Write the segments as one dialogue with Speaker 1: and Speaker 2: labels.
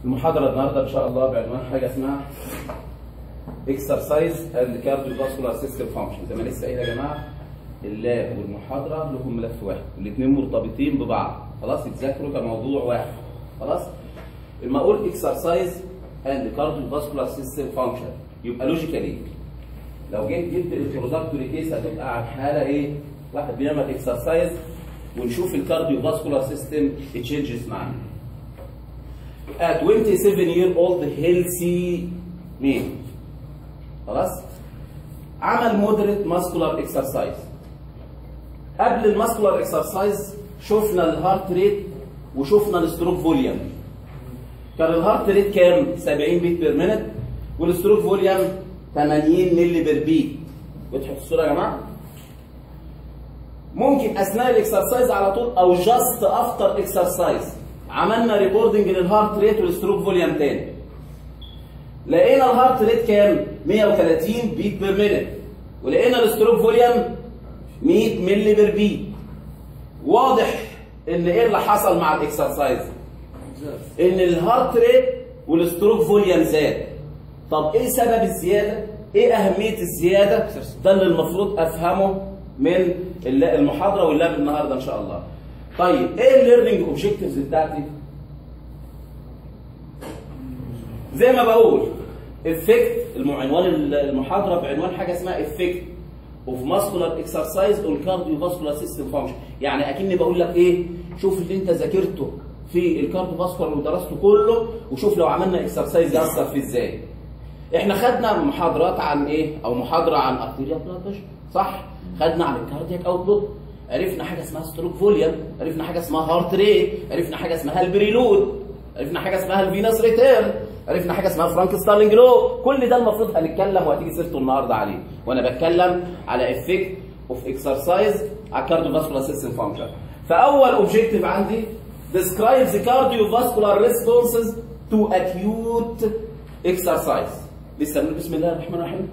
Speaker 1: المحاضرة النهاردة إن شاء الله بعنوان حاجة اسمها اكسرسايز اند كارديوفاسكولار سيستم فانكشن زي ما لسه قايل يا جماعة اللاب والمحاضرة لهم ملف واحد والاثنين مرتبطين ببعض خلاص يتذاكروا كموضوع واحد خلاص لما أقول اكسرسايز اند كارديوفاسكولار سيستم فانكشن يبقى لوجيكالي لو جيت جبت الانترودكتوري كيس هتبقى عن حالة إيه؟ واحد بيعمل اكسرسايز ونشوف الكارديوفاسكولار سيستم تشينجز معانا a 27 year old healthy male خلاص عمل مودريت ماسكولار اكسرسايز قبل الماسكولار اكسرسايز شفنا الهارت ريت وشفنا الستروك فوليوم كان الهارت ريت كام 70 بيت بير مينت والستروك فوليوم 80 مللي بير بيت وضحت الصوره يا جماعه ممكن اثناء الاكسرسايز على طول او جاست افتر اكسرسايز عملنا ريكوردنج للهارت ريت والستروك فوليوم تاني لقينا الهارت ريت كام 130 بيت بير مينت ولقينا الستروك فوليوم 100 مللي بير بيت واضح ان ايه اللي حصل مع الاكسرسايز ان الهارت ريت والستروك فوليوم زاد طب ايه سبب الزياده ايه اهميه الزياده ده اللي المفروض افهمه من المحاضره واللاب النهارده ان شاء الله طيب ايه الليرنينج اوبجكتيفز بتاعتي زي ما بقول افكت عنوان المحاضره بعنوان حاجه اسمها افكت اوف ماسكولار اكسرسايز اون كارديوفاسكولار سيستم فانكشن يعني اكني بقول لك ايه شوف اللي انت ذاكرته في الكارديوفاسكولار ودرسته كله وشوف لو عملنا اكسرسايز ياثر فيه ازاي احنا خدنا محاضرات عن ايه او محاضره عن ارتيريا بلاد صح خدنا عن الكاردياك اوتبوت عرفنا حاجه اسمها ستروك فوليوم عرفنا حاجه اسمها هارت ريت عرفنا حاجه اسمها البريلود عرفنا حاجه اسمها الفينس ريتيرن عرفنا حاجه اسمها فرانك ستارلينج لو كل ده المفروض هنتكلم وهتيجي سيرته النهارده عليه وانا بتكلم على افكت اوف اكسرسايز على الكارديوفاسكولار سيستم فانكشن فاول اوبجيكتيف عندي describe the cardiovascular responses to acute exercise لسه بنقول بسم الله الرحمن الرحيم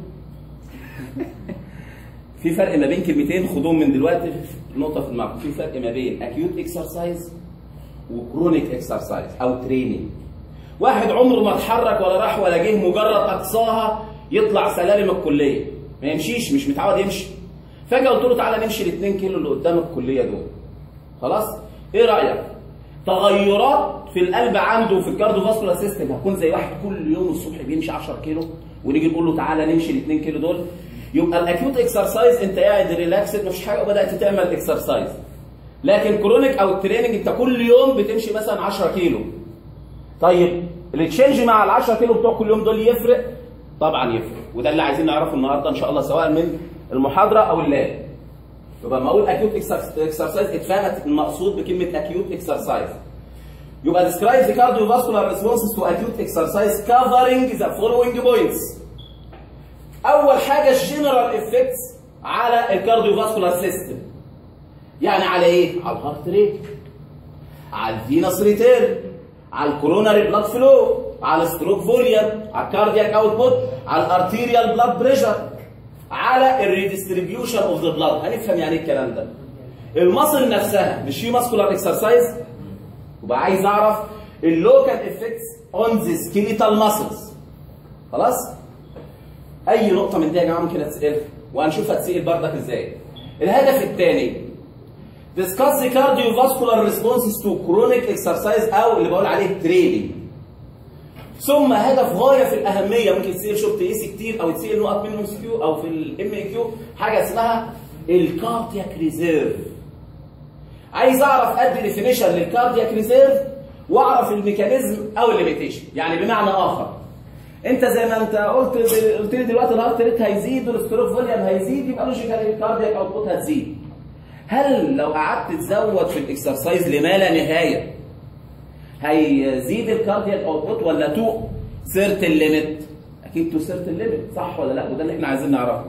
Speaker 1: في فرق ما بين كلمتين خدوهم من دلوقتي نقطه في المعرفة في فرق ما بين اكيوت اكسرسايز وكرونيك اكسرسايز او تريننج واحد عمره ما اتحرك ولا راح ولا جه مجرد اقصاها يطلع سلالم الكليه ما يمشيش مش متعود يمشي فجاه قلت له تعالى نمشي ال 2 كيلو اللي قدام الكليه دول خلاص ايه رايك تغيرات في القلب عنده في الكارديوفاسكولار سيستم هتكون زي واحد كل يوم الصبح بيمشي 10 كيلو ونيجي نقول له تعالى نمشي ال 2 كيلو دول يبقى الاكيوت اكسرسايز انت قاعد ريلاكسد مفيش حاجه وبدات تعمل اكسرسايز لكن كرونيك او التريننج انت كل يوم بتمشي مثلا 10 كيلو طيب التشينج مع ال 10 كيلو بتوع كل يوم دول يفرق طبعا يفرق وده اللي عايزين نعرفه النهارده ان شاء الله سواء من المحاضره او اللاب يبقى لما اقول اكيوت اكسرسايز اتفهمت المقصود بكلمه اكيوت اكسرسايز يبقى describe the cardiovascular responses to acute exercise covering the following points اول حاجه الجنرال افكتس على الكارديوفاسكولار سيستم يعني على ايه على الهارت ريت على الفينس ريتيرن على الكوروناري بلاد فلو على الستروك فوليوم على الكاردياك اوتبوت على الارتيريال بلاد بريشر على الريديستريبيوشن اوف ذا بلاد هنفهم يعني ايه الكلام ده المصل نفسها مش في ماسكولار اكسرسايز وبقى عايز اعرف اللوكال افكتس اون ذا سكيليتال ماسلز خلاص اي نقطه من دي يا جماعه ممكن اتسال وهنشوف هتسال بردك ازاي الهدف الثاني discuss the cardiovascular responses to chronic exercise او اللي بقول عليه training ثم هدف غايه في الاهميه ممكن تسال شوف تقيس كتير او تسال نقط منهم كيو او في الام اي كيو حاجه اسمها الكاردياك ريزيرف عايز اعرف ادي ديفينيشن للكاردياك ريزيرف واعرف الميكانيزم او الليميتيشن يعني بمعنى اخر انت زي ما انت قلت قلت لي دلوقتي الهارت ريت هيزيد والستروك فوليوم هيزيد يبقى لوجيكالي الكاردياك اوتبوت هتزيد هل لو قعدت تزود في الاكسرسايز لما لا نهايه هيزيد الكاردياك اوتبوت ولا تو سيرتن ليميت اكيد تو سيرتن ليميت صح ولا لا وده اللي احنا عايزين نعرفه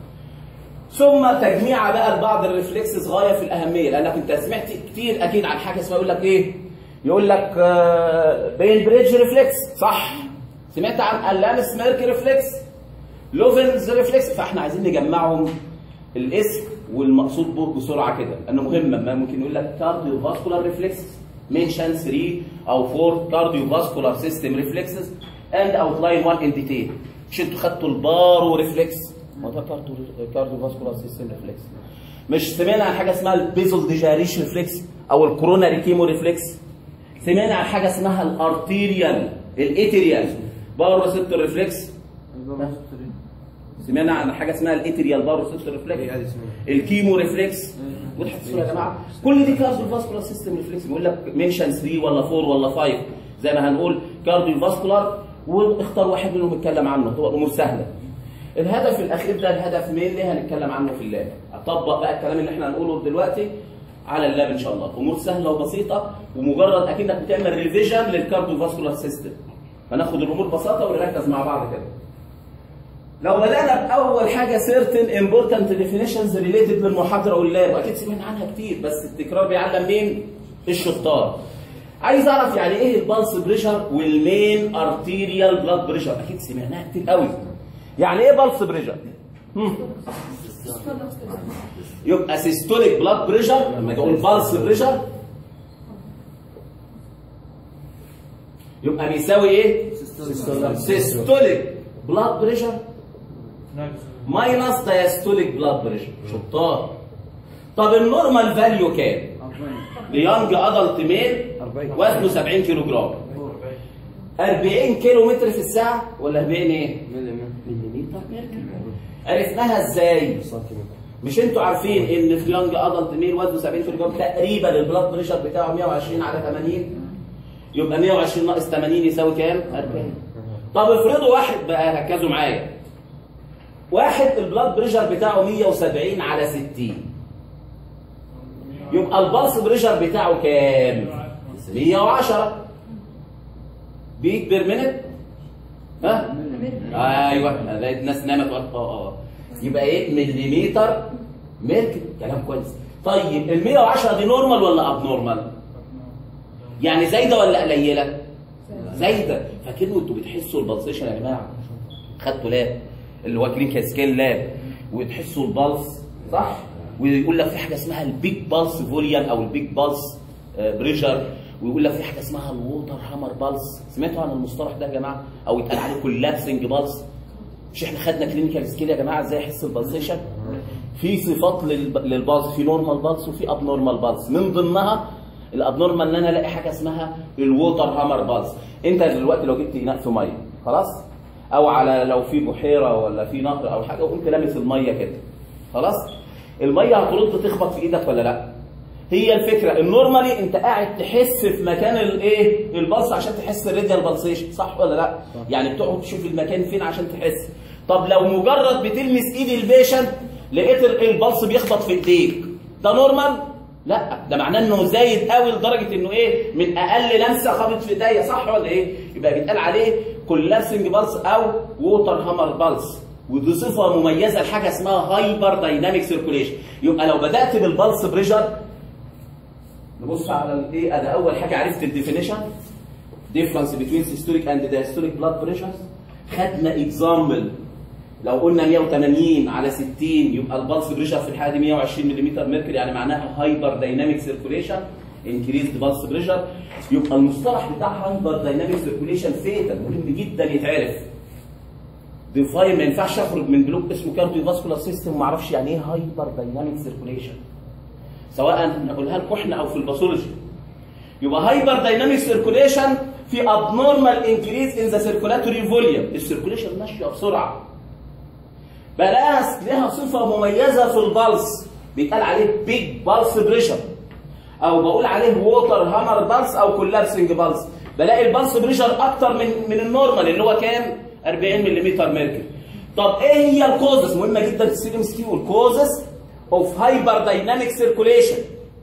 Speaker 1: ثم تجميع بقى لبعض الريفلكسز غايه في الاهميه لانك انت سمعت كتير اكيد عن حاجه اسمها يقول لك ايه يقول لك بين بريدج ريفلكس صح سمعت عن اللانس ميرك ريفلكس لوفنز ريفلكس فاحنا عايزين نجمعهم الاسم والمقصود به بسرعه كده لانه مهم ما ممكن يقول لك كارديو فاسكولار ريفلكس mention 3 او 4 cardiovascular system reflexes and outline one in detail مش انتوا خدتوا البارو ريفلكس ما ده كارديوفاسكولار سيستم ريفلكس مش سمعنا عن حاجه اسمها البيزل ديجاريش ريفلكس او الكوروناري كيمو ريفلكس سمعنا عن حاجه اسمها الارتيريال الاتريال بارو ريسبتور ريفلكس سمعنا عن حاجه اسمها الاتريال بارو ريسبتور ريفلكس الكيمو ريفلكس وضحت الصوره يا جماعه كل دي كارديو فاسكولار سيستم ريفلكس بيقول لك منشن 3 ولا 4 ولا 5 زي ما هنقول كارديو فاسكولار واختار واحد منهم نتكلم عنه هو الامور سهله الهدف الاخير ده الهدف مين اللي هنتكلم عنه في اللاب اطبق بقى الكلام اللي احنا هنقوله دلوقتي على اللاب ان شاء الله امور سهله وبسيطه ومجرد اكنك بتعمل ريفيجن للكارديو فاسكولار سيستم هناخد الامور ببساطه ونركز مع بعض كده لو بدأنا بأول حاجة certain important definitions related للمحاضرة واللاب وأكيد سمعنا عنها كتير بس التكرار بيعلم مين؟ الشطار. عايز أعرف يعني إيه البلس بريشر والمين ارتيريال بلاد بريشر أكيد سمعناها كتير قوي. يعني إيه بلس بريشر؟ يبقى سيستوليك بلاد بريشر لما تقول بلس بريشر يبقى بيساوي إيه؟ سيستوليك بلاد بريشر ماينس دايستوليك بلاد بريشر شطار طب النورمال فاليو كام؟ ليانج ادلت ميل وزنه 70 كيلو جرام 40 كيلو متر في الساعه ولا 40 ايه؟ مليمتر عرفناها ازاي؟ مش انتوا عارفين ان في يانج ادلت ميل وزنه 70 كيلو جرام تقريبا البلاد بريشر بتاعه 120 على 80 يبقى 120 ناقص 80 يساوي كام؟ 40 طب افرضوا واحد بقى ركزوا معايا واحد البلاد بريشر بتاعه 170 على 60 يبقى البلس بريشر بتاعه كام 110 بيت بير مينت ها ايوه لقيت الناس نامت وقت اه اه يبقى ايه مليمتر ميركل كلام كويس طيب ال 110 دي نورمال ولا اب نورمال يعني زايده ولا قليله زايده فاكروا انتوا بتحسوا البلسيشن يا جماعه خدتوا لاب اللي هو كلينيكا سكيل لاب وتحسوا البلس صح ويقول لك في حاجه اسمها البيج بالس فوليوم او البيج بالس بريشر ويقول لك في حاجه اسمها الووتر هامر بالس سمعتوا عن المصطلح ده يا جماعه او يتقال عليه كولابسنج بالس مش احنا خدنا كلينيكال سكيل يا جماعه ازاي احس البلسيشن في صفات للبلس في نورمال بالس وفي اب نورمال بالس من ضمنها الابنورمال ان انا الاقي حاجه اسمها الووتر هامر بالس انت دلوقتي لو جبت اناء في ميه خلاص او على لو في بحيره ولا في نهر او حاجه وقمت لامس الميه كده خلاص الميه هترد تخبط في ايدك ولا لا هي الفكره النورمالي انت قاعد تحس في مكان الايه البلس عشان تحس الراديال بالسيشن صح ولا لا صح. يعني بتقعد تشوف المكان فين عشان تحس طب لو مجرد بتلمس ايد البيشنت لقيت البلس بيخبط في ايديك ده نورمال لا ده معناه انه زايد قوي لدرجه انه ايه من اقل لمسه خبط في ايديا صح ولا ايه يبقى بيتقال عليه كولابسنج بالس او ووتر هامر بالس ودي صفه مميزه لحاجه اسمها هايبر دايناميك سيركوليشن يبقى لو بدات بالبلس بريشر نبص على الايه انا اول حاجه عرفت الديفينيشن ديفرنس بين سيستوليك اند دايستوليك بلاد بريشر خدنا اكزامبل لو قلنا 180 على 60 يبقى البلس بريشر في الحاله دي 120 ملم ميركوري يعني معناها هايبر دايناميك سيركوليشن انكريزد بلس بريشر يبقى المصطلح بتاع هايبر دايناميك سيركوليشن فيتال مهم جدا يتعرف ديفاين ما ينفعش اخرج من بلوك اسمه كارديو فاسكولار سيستم وما اعرفش يعني ايه هايبر دايناميك سيركوليشن سواء نقولها لكم احنا او في الباثولوجي يبقى هايبر دايناميك سيركوليشن في ابنورمال انكريز ان ذا سيركولاتوري فوليوم السيركوليشن ماشيه بسرعه بلاها لها صفه مميزه في البلس بيتقال عليه بيج بالس بريشر او بقول عليه ووتر هامر بالس او كولابسنج بالس بلاقي البلس بريشر اكتر من من النورمال اللي هو كام 40 ملم ميركوري طب ايه هي الكوزس مهمه جدا في السي ام اس كيو الكوزس اوف هايبر دايناميك سيركوليشن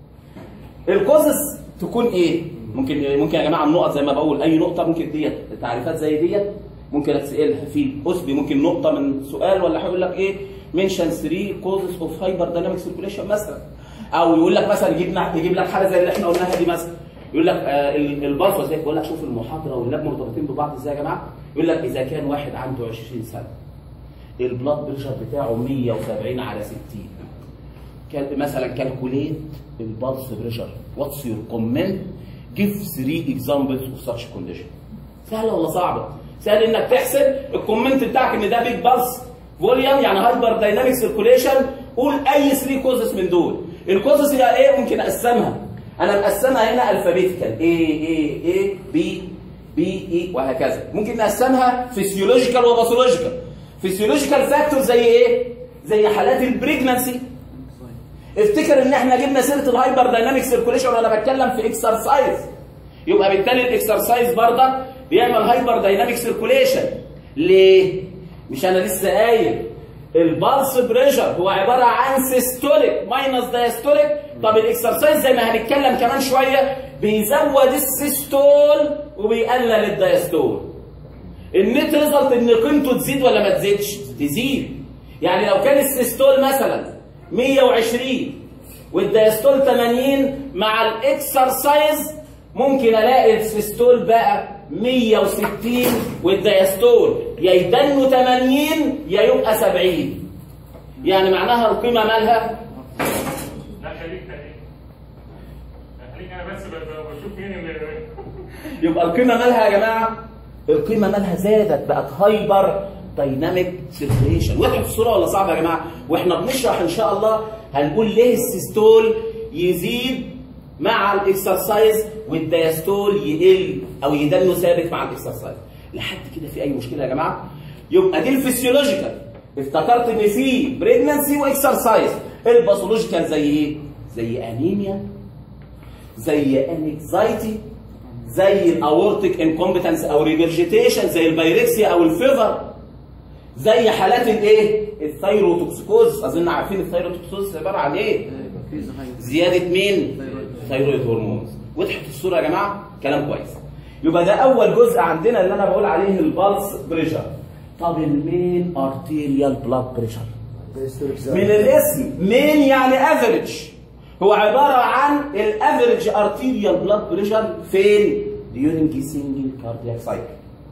Speaker 1: الكوزس تكون ايه ممكن ممكن يا جماعه النقط زي ما بقول اي نقطه ممكن ديت تعريفات زي ديت ممكن اتسالها في اسبي ممكن نقطه من سؤال ولا هيقول لك ايه منشن 3 كوزز اوف هايبر دايناميك سيركوليشن مثلا او يقول لك مثلا يجيب يجيب لك حاجه زي اللي احنا قلناها دي مثلا يقول لك آه البلفه زي بقول لك شوف المحاضره واللاب مرتبطين ببعض ازاي يا جماعه يقول لك اذا كان واحد عنده 20 سنه البلاد بريشر بتاعه 170 على 60 كان مثلا كالكوليت البلس بريشر واتس يور كومنت give three examples of such condition سهله ولا صعبه سهل انك تحسب الكومنت بتاعك ان ده بيج بالس فوليوم يعني هايبر دايناميك سيركوليشن قول اي 3 كوزس من دول الكوزس هي ايه ممكن اقسمها انا مقسمها هنا الفابيتيكال اي اي اي بي بي اي وهكذا ممكن نقسمها فيسيولوجيكال وباثولوجيكال فيسيولوجيكال فاكتور زي ايه زي حالات البريجنانسي افتكر ان احنا جبنا سيره الهايبر دايناميك سيركوليشن وانا بتكلم في اكسرسايز يبقى بالتالي الاكسرسايز برضك بيعمل هايبر دايناميك سيركوليشن ليه مش انا لسه قايل البالس بريشر هو عباره عن سيستوليك ماينس دايستوليك طب الاكسرسايز زي ما هنتكلم كمان شويه بيزود السيستول وبيقلل الدايستول النت ريزلت ان قيمته تزيد ولا ما تزيدش تزيد يعني لو كان السيستول مثلا 120 والدايستول 80 مع الاكسرسايز ممكن الاقي السيستول بقى 160 والدايستول يا يدنوا 80 يا يبقى 70 يعني معناها القيمه مالها
Speaker 2: لا خليك خليك لا خليك انا بس ب- ب- بشوف مين اللي
Speaker 1: يبقى القيمه مالها يا جماعه القيمه مالها زادت بقت هايبر دايناميك سيركيليشن وضحت الصوره ولا صعبه يا جماعه واحنا بنشرح ان شاء الله هنقول ليه السيستول يزيد مع الاكسرسايز والدايستول يقل او يدنه ثابت مع الاكسرسايز لحد كده في اي مشكله يا جماعه يبقى دي الفسيولوجيكال افتكرت ان في بريجنانسي واكسرسايز الباثولوجيكال زي ايه زي انيميا زي انكزايتي زي الاورتيك انكومبتنس او ريجرجيتيشن زي البايركسيا او الفيفر زي حالات الايه الثايروتوكسيكوز اظن عارفين الثايروتوكسيكوز عباره عن ايه زياده مين ثايرويد هرمونز وضحت الصوره يا جماعه كلام كويس يبقى ده اول جزء عندنا اللي انا بقول عليه البلس بريشر طب المين ارتيريال بلاد بريشر من الاسم مين يعني افريج هو عباره عن الافريج ارتيريال بلاد بريشر فين ديورنج سنجل كاردياك سايكل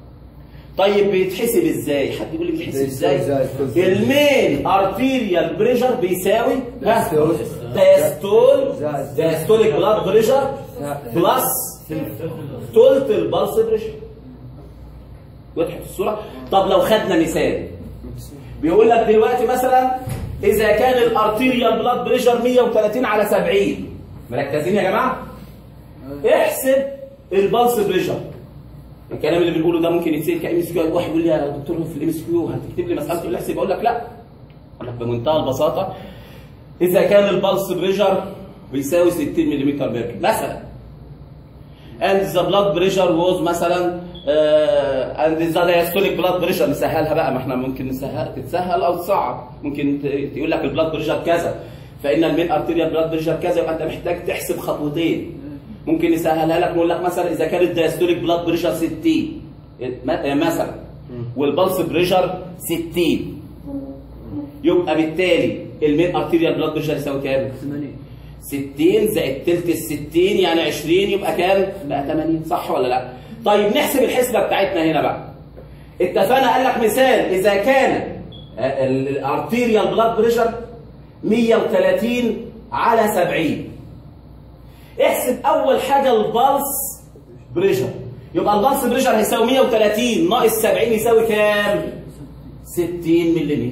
Speaker 1: طيب بيتحسب ازاي حد يقول لي بيتحسب ازاي
Speaker 3: ازاي؟
Speaker 1: المين ارتيريال بريشر بيساوي ها؟
Speaker 3: دايستول.
Speaker 1: دايستول
Speaker 3: زائد.
Speaker 1: دايستوليك بلاد بريشر بلس تلت البلس بريشر وضحت الصوره طب لو خدنا مثال بيقول لك دلوقتي مثلا اذا كان الارتيريال بلاد بريشر 130 على 70 مركزين يا جماعه احسب البلس بريشر الكلام اللي بنقوله ده ممكن يتسال كام اس كيو واحد يقول لي يا دكتور في الام اس كيو هتكتب لي مساله تقول لي احسب اقول لك لا اقول لك بمنتهى البساطه اذا كان البلس بريشر بيساوي 60 ملم ميركوري مثلا and the blood pressure was مثلا uh, and the diastolic blood pressure نسهلها بقى ما احنا ممكن نسهل تتسهل او تصعب ممكن ت- تقول لك البلاد بريشر كذا فان المين ارتيريال بلاد بريشر كذا يبقى انت محتاج تحسب خطوتين ممكن نسهلها لك نقول لك مثلا اذا كان الدايستوليك بلاد بريشر 60 م- مثلا والبلس بريشر 60 يبقى بالتالي المين ارتيريال بلاد بريشر يساوي كام؟ 60 زائد تلت ال 60 يعني 20 يبقى كام؟ بقى 80 صح ولا لا؟ طيب نحسب الحسبه بتاعتنا هنا بقى. اتفقنا قال لك مثال اذا كان الارتيريال بلاد بريشر 130 على 70 احسب اول حاجه البلس بريشر يبقى البلس بريشر هيساوي 130 ناقص 70 يساوي كام؟ 60 ملم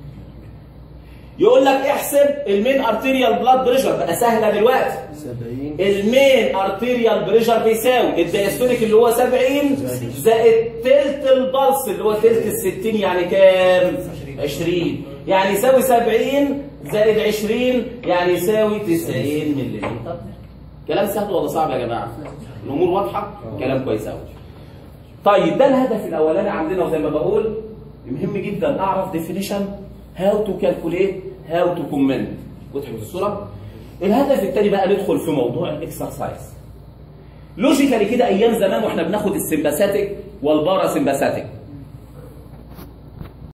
Speaker 1: يقول لك احسب المين ارتيريال بلاد بريشر بقى سهله دلوقتي
Speaker 3: 70
Speaker 1: المين ارتيريال بريشر بيساوي الدايستوليك اللي هو 70 زائد تلت البلس اللي هو تلت ال 60 يعني كام 20 يعني يساوي 70 زائد 20 يعني يساوي 90 ملم كلام سهل ولا صعب يا جماعه الامور واضحه كلام كويس قوي طيب ده الهدف الاولاني عندنا وزي ما بقول مهم جدا اعرف ديفينيشن هاو تو كالكوليت هاو تو كومنت وضحت الصوره الهدف الثاني بقى ندخل في موضوع الاكسرسايز لوجيكالي كده ايام زمان واحنا بناخد السمباثيك والبارا سمباثيك